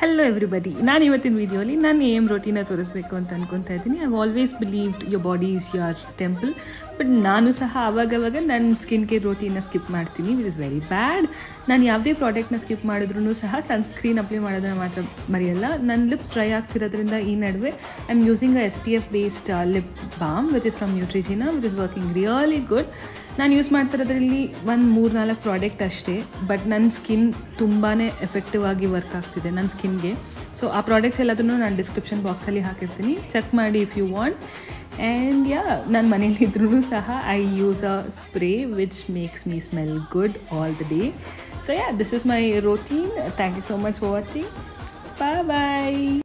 hello everybody ನಾನು ಇವತ್ತಿನ ವಿಡಿಯೋಲಿ ನಾನು ಏಮ್ ರೋಟಿನ ತೋರಿಸ್ಬೇಕು ಅಂತ ಅನ್ಕೊತಾ ಇದ್ದೀನಿ I've always believed your body is your temple but ನಾನು ಸಹ ಆವಾಗವಾಗ ನನ್ನ ಸ್ಕಿನ್ ಕೇರ್ ರೋಟಿನ ಸ್ಕಿಪ್ ಮಾಡ್ತೀನಿ ವಿಟ್ ಇಸ್ ವೆರಿ ಬ್ಯಾಡ್ ನಾನು ಯಾವುದೇ ಪ್ರಾಡಕ್ಟ್ನ ಸ್ಕಿಪ್ ಮಾಡಿದ್ರು ಸಹ ಸನ್ಸ್ಕ್ರೀನ್ ಅಪ್ಲೈ ಮಾಡೋದನ್ನ ಮಾತ್ರ ಮರೆಯಲ್ಲ ನನ್ನ ಲಿಪ್ಸ್ ಡ್ರೈ ಆಗ್ತಿರೋದ್ರಿಂದ ಈ ನಡುವೆ I am using a S P F based lip balm which is from Neutrogena which is working really good ನಾನು ಯೂಸ್ ಮಾಡ್ತಿರೋದ್ರಲ್ಲಿ ಒಂದು ಮೂರು ನಾಲ್ಕು ಪ್ರಾಡಕ್ಟ್ ಅಷ್ಟೇ ಬಟ್ ನನ್ನ ಸ್ಕಿನ್ ತುಂಬಾ ಎಫೆಕ್ಟಿವ್ ಆಗಿ ವರ್ಕ್ ಆಗ್ತಿದೆ ನನ್ನ ಸ್ಕಿನ್ಗೆ ಸೊ ಆ ಪ್ರಾಡಕ್ಟ್ಸ್ ಎಲ್ಲದನ್ನು ನಾನು ಡಿಸ್ಕ್ರಿಪ್ಷನ್ ಬಾಕ್ಸಲ್ಲಿ ಹಾಕಿರ್ತೀನಿ ಚೆಕ್ ಮಾಡಿ if you want and yeah ನನ್ನ ಮನೇಲಿದ್ರೂ ಸಹ I use a spray which makes me smell good all the day so yeah this is my routine thank you so much for watching bye bye